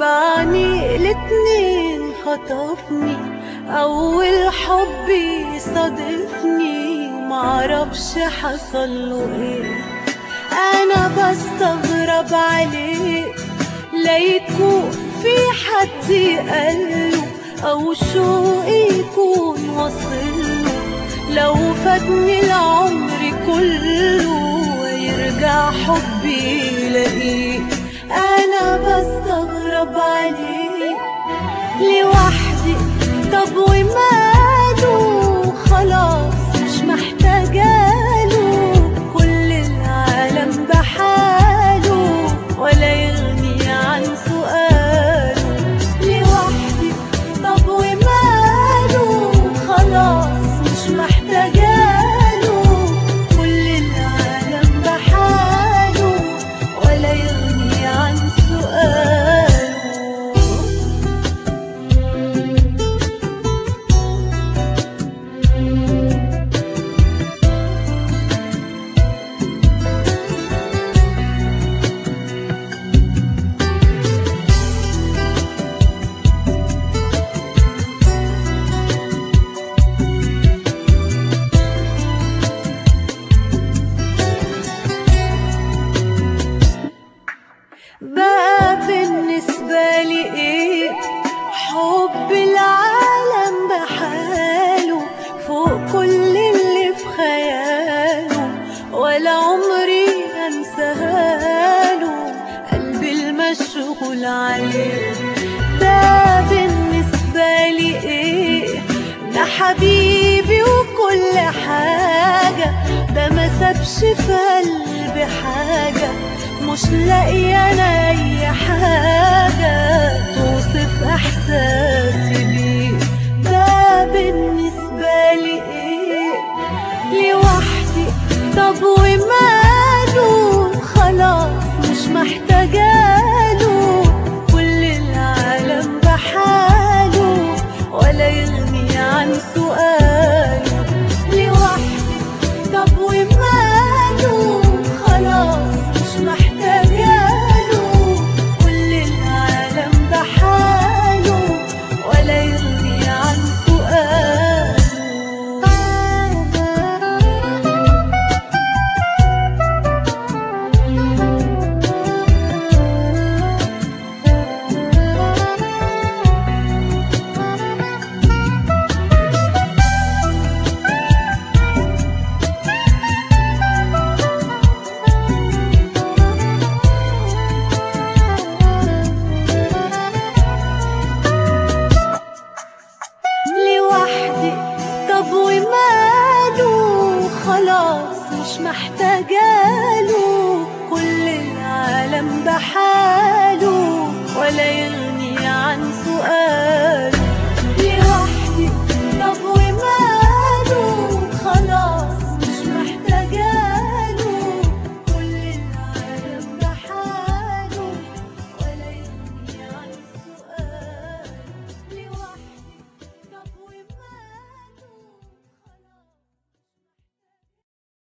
بعني الاتنين خطفني أول حب يصادفني معرفش حصله ايه أنا بستغرب عليه لا يكون في حد قاله أو شوقي يكون وصله لو فاتني العمر كله ويرجع حبي يلاقيه أنا بستغرب عليه لوحدي طب وماله خلاص مش محتاجاله كل العالم بحاله ولا يغني عن سؤاله لوحدي طب وماله خلاص مش محتاجاله كل العالم بحاله ولا يغني عن سؤاله بقى بالنسبة لي ايه حب العالم بحاله فوق كل اللي في خياله ولا عمري انساله قلبي المشغول عليه ده بالنسبة لي ايه ده حبيبي وكل حاجة ده ما سابش في قلبي حاجة مش لاقية انا اي حاجة توصف احساسي بيه ده بالنسبة لي ايه لوحدي طب وما